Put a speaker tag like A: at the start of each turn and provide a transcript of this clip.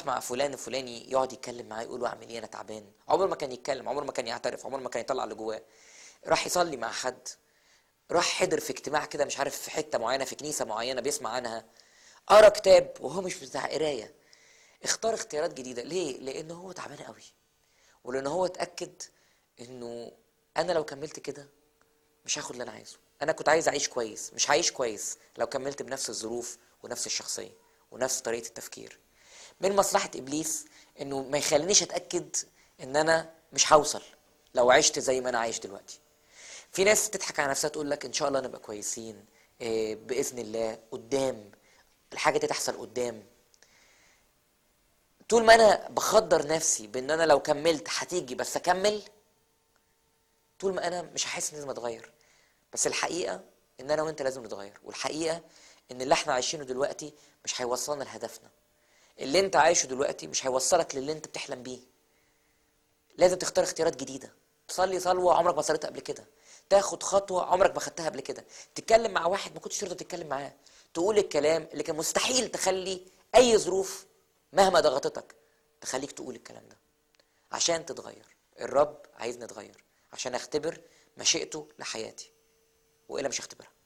A: راح مع فلان الفلاني يقعد يتكلم معاه يقول له اعمل ايه انا تعبان عمره ما كان يتكلم عمره ما كان يعترف عمره ما كان يطلع اللي جواه راح يصلي مع حد راح حضر في اجتماع كده مش عارف في حته معينه في كنيسه معينه بيسمع عنها قرا كتاب وهو مش بتاع قرايه اختار اختيارات جديده ليه لان هو تعبان قوي ولان هو اتاكد انه انا لو كملت كده مش هاخد اللي انا عايزه انا كنت عايز اعيش كويس مش هعيش كويس لو كملت بنفس الظروف ونفس الشخصيه ونفس طريقه التفكير من مصلحه ابليس انه ما يخلينيش اتاكد ان انا مش هوصل لو عشت زي ما انا عايش دلوقتي في ناس تضحك على نفسها تقول لك ان شاء الله نبقى كويسين إيه، باذن الله قدام الحاجه دي تحصل قدام طول ما انا بخدر نفسي بان انا لو كملت هتيجي بس اكمل طول ما انا مش هحس ان لازم اتغير بس الحقيقه ان انا وانت لازم نتغير والحقيقه ان اللي احنا عايشينه دلوقتي مش هيوصلنا لهدفنا اللي انت عايشه دلوقتي مش هيوصلك للي انت بتحلم بيه لازم تختار اختيارات جديده تصلي صلوه عمرك ما صليتها قبل كده تاخد خطوه عمرك ما خدتها قبل كده تتكلم مع واحد ما كنتش ترضى تتكلم معاه تقول الكلام اللي كان مستحيل تخلي اي ظروف مهما ضغطتك تخليك تقول الكلام ده عشان تتغير الرب عايزني اتغير عشان اختبر مشيئته لحياتي والا مش هختبرها